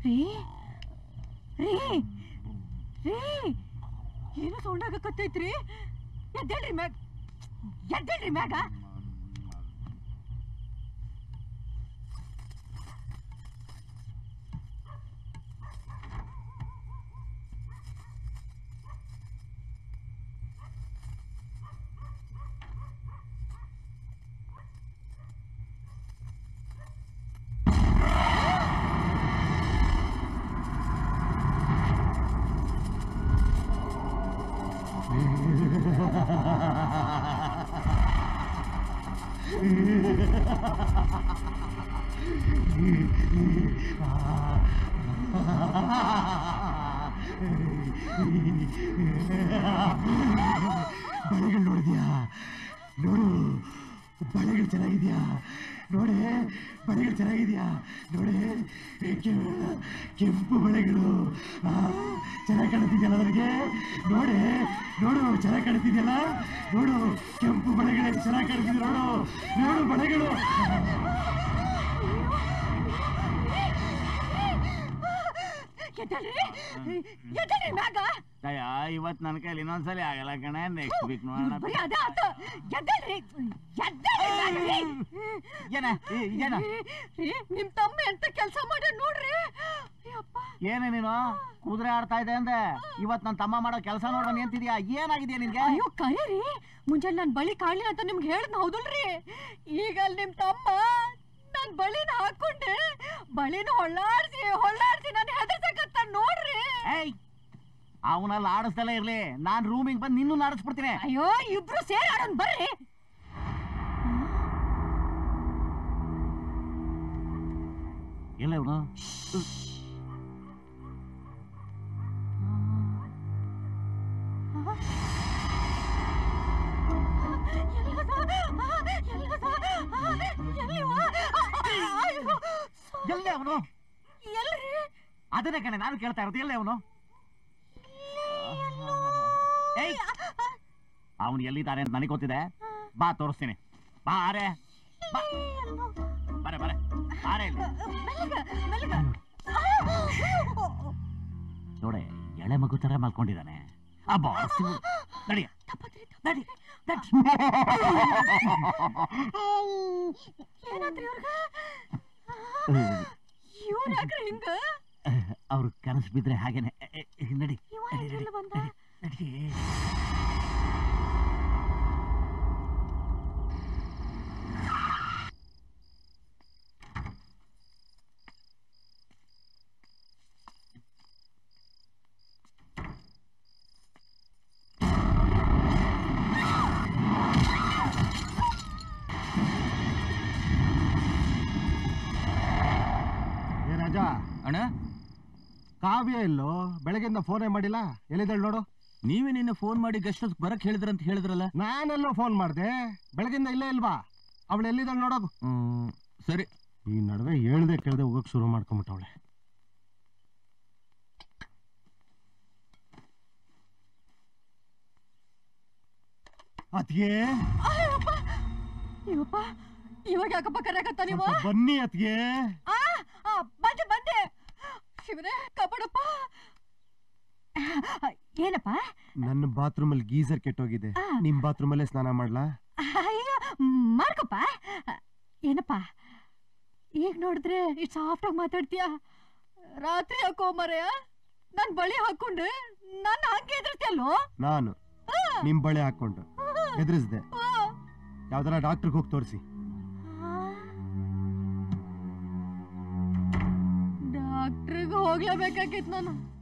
ರೀ ರೀ ರೀ ಏನು ಸೌಂಡ್ ಆಗಕತ್ತೈತ್ರಿ ಎದ್ದೇಳ್ರಿ ಮ್ಯಾಗ ಎದ್ದೇಳ್ರಿ ಮ್ಯಾಗ ಬಳೆಗಳು ನೋಡಿದ್ಯಾ ನೋಡು ಬಳೆಗಳು ಚೆನ್ನಾಗಿದ್ಯಾ ನೋಡೆ ಬಳೆಗಳು ಚೆನ್ನಾಗಿದ್ಯಾ ನೋಡೆ ಕೆ- ಕೆಂಪು ಬಳೆಗಳು ಆ, ಚೆನ್ನಾಗಿ ಕಾಣ್ತಿದ್ಯಲ್ಲ ನನಗೆ ನೋಡೆ ನೋಡು ಚೆನ್ನಾಗಿ ಕಾಣ್ತಿದ್ಯಲ್ಲ ನೋಡು ಕೆಂಪು ಬಳೆಗಳು ಚೆನ್ನಾಗಿ ಕಾಣ್ತಿದ್ಯ ನೋಡು ನೋಡು ಬಳೆಗಳು ಎದ್ದೇಳ್ರಿ ಎದ್ದೇಳ್ರಿ ಮ್ಯಾಗ ಅಯ್ಯ ಇವತ್ ನನ್ನ ಕೈಲಿ ಇನ್ನೊಂದ್ಸಲಿ ಆಗಲ್ಲ ಕಣೆ ನೆಕ್ಸ್ಟ್ ವೀಕ್ ನೋಡೋಣ ಬರೀ ಅದ ಆತ ಎದ್ದೇಳ್ರಿ ಎದ್ದೇಳ್ರಿ ಮ್ಯಾಗ ರೀ. ಏನ ಈ- ಏನ ರೀ ನಿಮ್ ತಮ್ಮ ಎಂತ ಕೆಲಸ ಮಾಡಿ ನೋಡ್ರಿ ಅಯ್ಯಪ್ಪ ಏನೇ ನೀನು ಕುದುರೆ ಆಡ್ತಾ ಇದೆ ಅಂದೆ ಇವತ್ ನನ್ನ ತಮ್ಮ ಮಾಡೋ ಕೆಲಸ ನೋಡೋಣ ಅಂತಿದ್ಯಾ ಏನಾಗಿದ್ಯಾ ನಿನ್ಗೆ ಅಯ್ಯೋ ಕರೆ ಮುಂಜಾನೆ ನನ್ ಬಳಿ ಕಾಣ್ಲಿಲ್ಲ ಅಂತ ನಿಮ್ಗೆ ಹೇಳಿದ್ನ ಹೌದಲ್ರಿ ಈಗ ಅಲ್ಲಿ ನಿಮ್ ತಮ್ಮ ನನ್ ಬಳಿನ ಹಾಕೊಂಡೆ ಬಳಿನ ಹೊಳ್ಳಾಡ್ಸಿ ಹೊಳ್ಳಾಡ್ಸಿ ನಾನು ಹೆದರ್ಸಕತ್ತ ನೋಡ್ರಿ ಏಯ್ ಅವನಲ್ಲಿ ಆಡಿಸ್ದಲ್ಲ ಇರ್ಲಿ ನಾನ್ ರೂಮಿಗೆ ಬಂದು ನಿನ್ನೂ ಆಡಿಸ್ಬಿಡ್ತೀನಿ ಅಯ್ಯೋ ಇಬ್ರು ಸೇರಿ ಆಡೋಣ ಬರ್ರಿ ಎಲ್ಲ ಇವನು ಎಲ್ಲೇ ಅವನು ಎಲ್ರಿ ಅದನ್ನೇ ಕಣೆ ನಾನು ಕೇಳ್ತಾ ಇರೋದು ಎಲ್ಲೇ ಅವನು ಏಯ್ ಅವನು ಎಲ್ಲಿದ್ದಾನೆ ಅಂತ ನನಗೆ ಗೊತ್ತಿದೆ ಬಾ ತೋರಿಸ್ತೀನಿ ಬಾ ಆರೆ ಬಾ ಬರೆ ಬರೆ ಆರೆ ಇಲ್ಲಿ ಮೆಲ್ಲಗ ಮೆಲ್ಲಗ ನೋಡೆ ಎಳೆ ಮಗು ತರ ಮಲ್ಕೊಂಡಿದ್ದಾನೆ ಆ ಬಾಸ್ ನಡಿಯ ನಡಿ ನಡಿ. ಏನಾದ್ರಿ ಇವ್ರಗ ಇವ್ರ ಯಾಕ್ರಿ ಹಿಂಗ ಅವ್ರು ಕನಸು ಬಿದ್ರೆ ಹಾಗೇನೆ ಎ, ಎ, ನಡಿ ಇವ ನಡಿ, ನಡಿ, ಎಲ್ಲಿಂದ ಬಂದ? ನಡಿ, ನಡಿ. ಏ ರಾಜ ಅಣ್ಣ ಕಾವ್ಯ ಇಲ್ಲೋ ಬೆಳಗ್ಗೆಯಿಂದ ಫೋನೇ ಮಾಡಿಲ್ಲ ಎಲ್ಲಿದ್ದಾಳೆ ನೋಡು ನೀವೇ ನಿನ್ನೆ ಫೋನ್ ಮಾಡಿ ಗೆಸ್ಟ್ ಹೌಸ್ ಬರಕ್ ಹೇಳಿದ್ರಂತ ಹೇಳಿದ್ರಲ್ಲ ನಾನೆಲ್ಲೋ ಫೋನ್ ಮಾಡಿದೆ ಬೆಳಗ್ಗೆಯಿಂದ ಇಲ್ಲೇ ಇಲ್ವಾ ಅವಳು ಎಲ್ಲಿದ್ದಾಳೆ ನೋಡೋದು ಹ್ಮ್, ಸರಿ ಈ ನಡುವೆ ಹೇಳ್ದೆ ಕೇಳ್ದೆ ಹೋಗಕ್ ಶುರು ಮಾಡ್ಕೊಂಬಿಟ್ಟವಳೆ ಅತ್ಗೆ ಅಯ್ಯಪ್ಪ ಇವಪ್ಪ ಇವಾಗ ಯಾಕಪ್ಪ ಕರೆಯಕತ್ತ ನೀವು ಸ್ವಲ್ಪ ಬನ್ನಿ ಅತ್ಗೆ ಆ ಆ, ಬಂದೆ ಬಂದೆ ಶಿವನೇ ಕಾಪಾಡಪ್ಪ ಏನಪ್ಪ ನನ್ನ ಬಾತ್ರೂಮ್ ಅಲ್ಲಿ ಗೀಸರ್ ಕೆಟ್ಟೋಗಿದೆ ಆ. ನಿಮ್ ಬಾತ್ರೂಮ್ ಅಲ್ಲೇ ಸ್ನಾನ ಮಾಡ್ಲಾ ಅಯ್ಯೋ ಮಾಡ್ಕಪ್ಪ ಏನಪ್ಪ ಈಗ ನೋಡಿದ್ರೆ ಇಷ್ಟು ಸಾಫ್ಟ್ ಆಗಿ ಮಾತಾಡ್ತೀಯ ರಾತ್ರಿ ಹಾಕೋ ಮರೆಯ ನನ್ ಬಳಿ ಹಾಕೊಂಡು ನನ್ನ ಹಂಗೆ ಎದುರ್ತಿಯಲ್ಲೋ ನಾನು ನಿಮ್ ಬಳೆ ಹಾಕೊಂಡು ಎದುರಿಸ್ದೆ ಯಾವ್ದಾರ ಡಾಕ್ಟರ್ಗೆ ಹೋಗಿ ತೋರಿಸಿ ಡಾಕ್ಟ್ರಿಗೆ ಹೋಗ್ಲೇಬೇಕಾಗಿತ್ತು ನಾನು